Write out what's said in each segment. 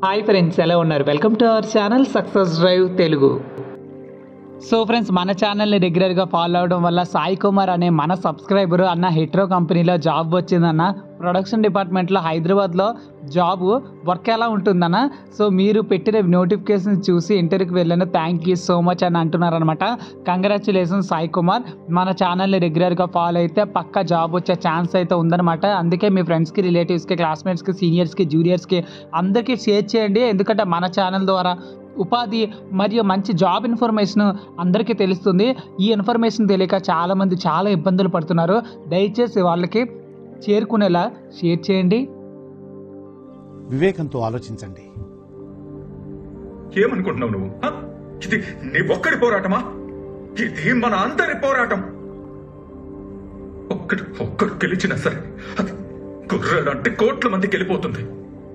Hi friends ఎలా ఉన్నారు welcome to our channel success drive Telugu so friends మన ఛానల్ని రెగ్యులర్గా ఫాలో అవడం వల్ల సాయి కుమార్ అనే మన సబ్స్క్రైబర్ అన్న హెట్రో కంపెనీలో జాబ్ వచ్చిందన్న ప్రొడక్షన్ డిపార్ట్మెంట్లో హైదరాబాద్లో జాబ్ వర్క్ ఎలా ఉంటుందన్న సో మీరు పెట్టిన నోటిఫికేషన్ చూసి ఇంటర్వ్యూకి వెళ్ళాను థ్యాంక్ యూ సో మచ్ అని అంటున్నారనమాట కంగ్రాచులేషన్ సాయి కుమార్ మన ఛానల్ని రెగ్యులర్గా ఫాలో అయితే పక్క జాబ్ వచ్చే ఛాన్స్ అయితే ఉందన్నమాట అందుకే మీ ఫ్రెండ్స్కి రిలేటివ్స్కి క్లాస్మేట్స్కి సీనియర్స్కి జూనియర్స్కి అందరికీ షేర్ చేయండి ఎందుకంటే మన ఛానల్ ద్వారా ఉపాధి మరియు మంచి జాబ్ ఇన్ఫర్మేషన్ అందరికీ తెలుస్తుంది ఈ ఇన్ఫర్మేషన్ తెలియక చాలామంది చాలా ఇబ్బందులు పడుతున్నారు దయచేసి వాళ్ళకి చేరుకునేలా షేర్ చేయండి వివేకంతో ఆలోచించండి ఏమనుకుంటున్నావు నువ్వు హ? ఇది నీ ఒక్కడి పోరాటమా ఇది మన అందరి పోరాటం ఒక్కడు ఒక్కడు గెలిచినా సరే అది గుర్రాలంటే కోట్ల మందికి వెళ్ళిపోతుంది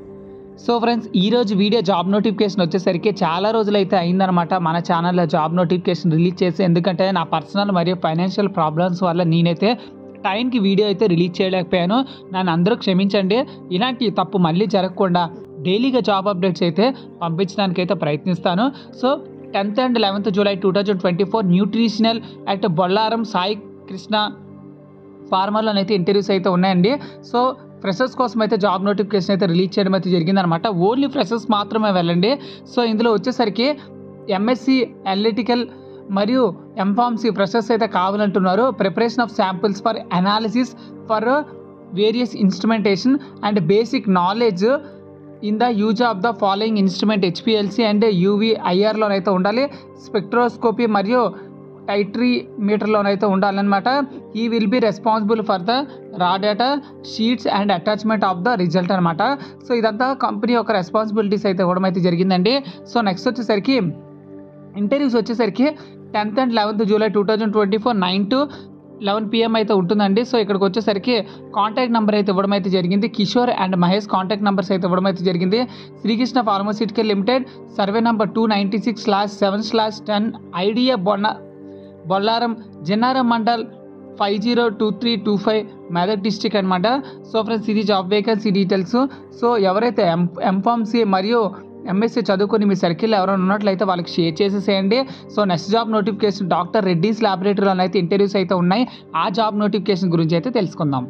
సో ఫ్రెండ్స్ ఈ రోజు వీడియో జాబ్ నోటిఫికేషన్ వచ్చేసరికి చాలా రోజులైతే అయిందనమాట మన ఛానల్లో జాబ్ నోటిఫికేషన్ రిలీజ్ చేసి ఎందుకంటే నా పర్సనల్ మరియు ఫైనాన్షియల్ ప్రాబ్లమ్స్ వల్ల నేనైతే టైంకి వీడియో అయితే రిలీజ్ చేయలేకపోయాను నన్ను అందరూ క్షమించండి ఇలాంటి తప్పు మళ్ళీ జరగకుండా డైలీగా జాబ్ అప్డేట్స్ అయితే పంపించడానికి అయితే ప్రయత్నిస్తాను so tenth and eleventh July two thousand twenty four nutritional at Bollaram Sai Krishna ఫార్మర్లో అయితే ఇంటర్వ్యూస్ అయితే ఉన్నాయండి సో ఫ్రెషర్స్ కోసం అయితే జాబ్ నోటిఫికేషన్ అయితే రిలీజ్ చేయడం అయితే జరిగిందనమాట ఓన్లీ ఫ్రెషర్స్ మాత్రమే వెళ్ళండి సో ఇందులో వచ్చేసరికి ఎంఎస్సి అనలిటికల్ మరియు ఎంఫార్మసీ ఫ్రెషర్స్ అయితే కావాలంటున్నారు preparation of samples for analysis for various instrumentation and basic knowledge in the use of the following instrument HPLC and UV ఐఆర్లోనైతే ఉండాలి స్పెక్ట్రోస్కోపీ మరియు టైట్రీ మీటర్లోనైతే ఉండాలన్నమాట ఈ will be responsible for the raw data sheets and attachment of the result అనమాట so ఇదంతా company యొక్క రెస్పాన్సిబిలిటీస్ అయితే ఇవ్వడం అయితే జరిగిందండి సో నెక్స్ట్ వచ్చేసరికి ఇంటర్వ్యూస్ వచ్చేసరికి tenth and eleventh July two thousand twenty four nine to eleven PM అయితే ఉంటుందండి సో ఇక్కడికి వచ్చేసరికి కాంటాక్ట్ నెంబర్ అయితే ఇవ్వడం అయితే జరిగింది Kishore and Mahesh contact numbers అయితే ఇవ్వడం అయితే జరిగింది Srikrishna pharmaceutical limited survey number two ninety six slash seven slash ten IDA బొన్న Bollaram Jannaram mandal five zero two three two five Medak district అనమాట సో ఫ్రెండ్స్ ఇది జాబ్ వేకెన్సీ డీటెయిల్స్ సో ఎవరైతే ఎం ఎంఫార్మసీ మరియు ఎంఎస్సీ చదువుకొని మీ సర్కిల్ ఎవరైనా ఉన్నట్లయితే వాళ్ళకి షేర్ చేసేసేయండి so next job notification doctor Reddy's ల్యాబొరేటరీలో అయితే ఇంటర్వ్యూస్ అయితే ఉన్నాయి ఆ జాబ్ నోటిఫికేషన్ గురించి అయితే తెలుసుకుందాం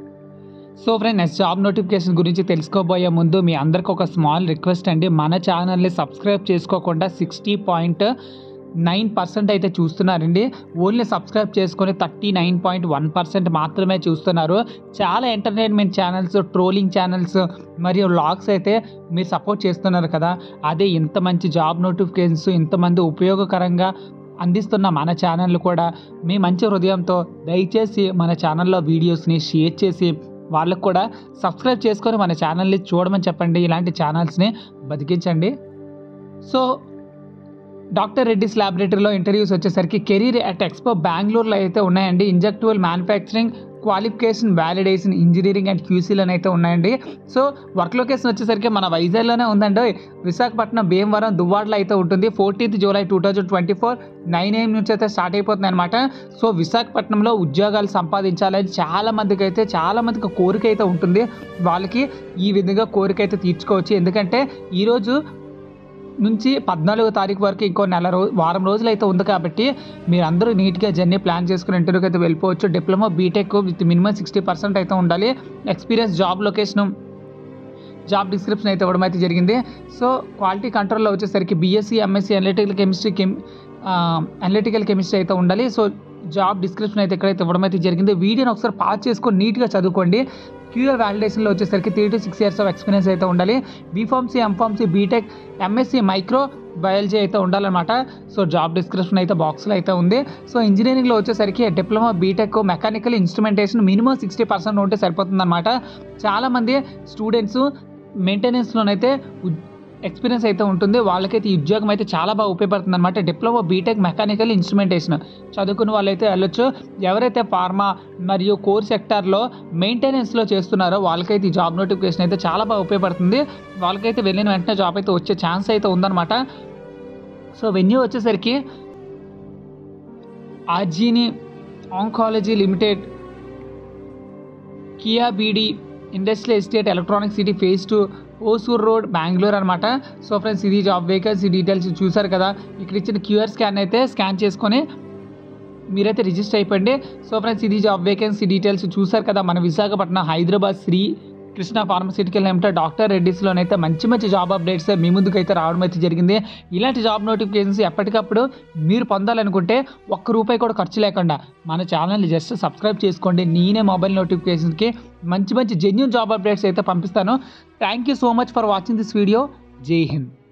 so friend next job notification గురించి తెలుసుకోబోయే ముందు మీ అందరికి ఒక స్మాల్ రిక్వెస్ట్ అండి మన ఛానల్ని సబ్స్క్రైబ్ చేసుకోకుండా సిక్స్టీ పాయింట్ నైన్ పర్సెంట్ అయితే చూస్తున్నారండి ఓన్లీ సబ్స్క్రైబ్ చేసుకొని thirty nine point one percent మాత్రమే చూస్తున్నారు చాలా ఎంటర్టైన్మెంట్ ఛానల్స్ ట్రోలింగ్ ఛానల్స్ మరియు వ్లాగ్స్ అయితే మీరు సపోర్ట్ చేస్తున్నారు కదా అదే ఇంత మంచి జాబ్ నోటిఫికేషన్స్ ఇంతమంది ఉపయోగకరంగా అందిస్తున్న మన ఛానల్ కూడా మీ మంచి హృదయంతో దయచేసి మన ఛానల్లో వీడియోస్ని షేర్ చేసి వాళ్ళకు కూడా సబ్స్క్రైబ్ చేసుకొని మన ఛానల్ని చూడమని చెప్పండి ఇలాంటి ఛానల్స్ని బతికించండి సో డాక్టర్ రెడ్డిస్ ల్యాబొరేటరీలో ఇంటర్వ్యూస్ వచ్చేసరికి కెరీర్ అట్ ఎక్స్పో బెంగళూరులో అయితే ఉన్నాయండి injectable manufacturing qualification validation engineering and క్యూసీలోనే అయితే ఉన్నాయండి సో వర్క్ లొకేషన్ వచ్చేసరికి మన వైజాగ్లోనే ఉందండి విశాఖపట్నం భీమవరం దువ్వాడలో అయితే ఉంటుంది fourteenth July two thousand twenty four nine AM నుంచి అయితే స్టార్ట్ అయిపోతుంది అనమాట సో విశాఖపట్నంలో ఉద్యోగాలు సంపాదించాలని చాలా మందికి అయితే చాలా మందికి కోరిక అయితే ఉంటుంది వాళ్ళకి ఈ విధంగా కోరిక అయితే తీర్చుకోవచ్చు ఎందుకంటే ఈరోజు నుంచి పద్నాలుగో తారీఖు వరకు ఇంకో నెల రో వారం రోజులు అయితే ఉంది కాబట్టి మీరు అందరూ నీట్గా జర్నీ ప్లాన్ చేసుకుని ఇంటర్వ్యూకి అయితే వెళ్ళిపోవచ్చు diploma BTech with minimum sixty percent అయితే ఉండాలి experience job location job description అయితే ఇవ్వడం అయితే జరిగింది సో క్వాలిటీ కంట్రోల్లో వచ్చేసరికి BSc MSc analytical chemistry chem analytical chemistry అయితే ఉండాలి సో జాబ్ డిస్క్రిప్షన్ అయితే ఇక్కడైతే ఇవ్వడం అయితే జరిగింది వీడియోని ఒకసారి పాస్ చేసుకొని నీట్గా చదువుకోండి క్యూఏ వ్యాలిడేషన్లో వచ్చేసరికి three to six years of experience అయితే ఉండాలి B Pharmacy M Pharmacy BTech MSc microbiology అయితే ఉండాలన్నమాట సో జాబ్ డిస్క్రిప్షన్ అయితే బాక్స్లో అయితే ఉంది సో ఇంజనీరింగ్లో వచ్చేసరికి diploma BTech mechanical instrumentation minimum sixty percent ఉంటే సరిపోతుందన్నమాట చాలామంది స్టూడెంట్స్ మెయింటెనెన్స్లోనైతే ఎక్స్పీరియన్స్ అయితే ఉంటుంది వాళ్ళకైతే ఈ ఉద్యోగం అయితే చాలా బాగా ఉపయోగపడుతుంది అనమాట డిప్లొమా బీటెక్ మెకానికల్ ఇన్స్ట్రుమెంటేషన్ చదువుకున్న వాళ్ళైతే వెళ్ళొచ్చు ఎవరైతే ఫార్మా మరియు కోర్ సెక్టార్లో మెయింటెనెన్స్లో చేస్తున్నారో వాళ్ళకైతే ఈ జాబ్ నోటిఫికేషన్ అయితే చాలా బాగా ఉపయోగపడుతుంది వాళ్ళకైతే వెళ్ళిన వెంటనే జాబ్ అయితే వచ్చే ఛాన్స్ అయితే ఉందన్నమాట సో వెన్యూ వచ్చేసరికి ఆర్జీని ఆంకాలజీ లిమిటెడ్ కియా బీడీ industrial estate electronic city phase two Hosur road Bengaluru అనమాట సో ఫ్రెండ్స్ ఇది జాబ్ వేకెన్సీ డీటెయిల్స్ చూసారు కదా ఇక్కడ ఇచ్చిన క్యూఆర్ స్కాన్ అయితే స్కాన్ చేసుకొని మీరైతే రిజిస్టర్ అయిపోండి సో ఫ్రెండ్స్ ఇది జాబ్ వేకెన్సీ డీటెయిల్స్ చూసారు కదా మన Visakhapatnam Hyderabad Sri Krishna pharmaceutical limited doctor రెడ్డిస్లోనైతే మంచి మంచి జాబ్ అప్డేట్స్ మీ ముందుకు అయితే రావడం అయితే జరిగింది ఇలాంటి జాబ్ నోటిఫికేషన్స్ ఎప్పటికప్పుడు మీరు పొందాలనుకుంటే ఒక్క రూపాయి కూడా ఖర్చు లేకుండా మన ఛానల్ని జస్ట్ సబ్స్క్రైబ్ చేసుకోండి నేనే మొబైల్ నోటిఫికేషన్కి మంచి మంచి జెన్యున్ జాబ్ అప్డేట్స్ అయితే పంపిస్తాను thank you so much for watching this video జై హింద్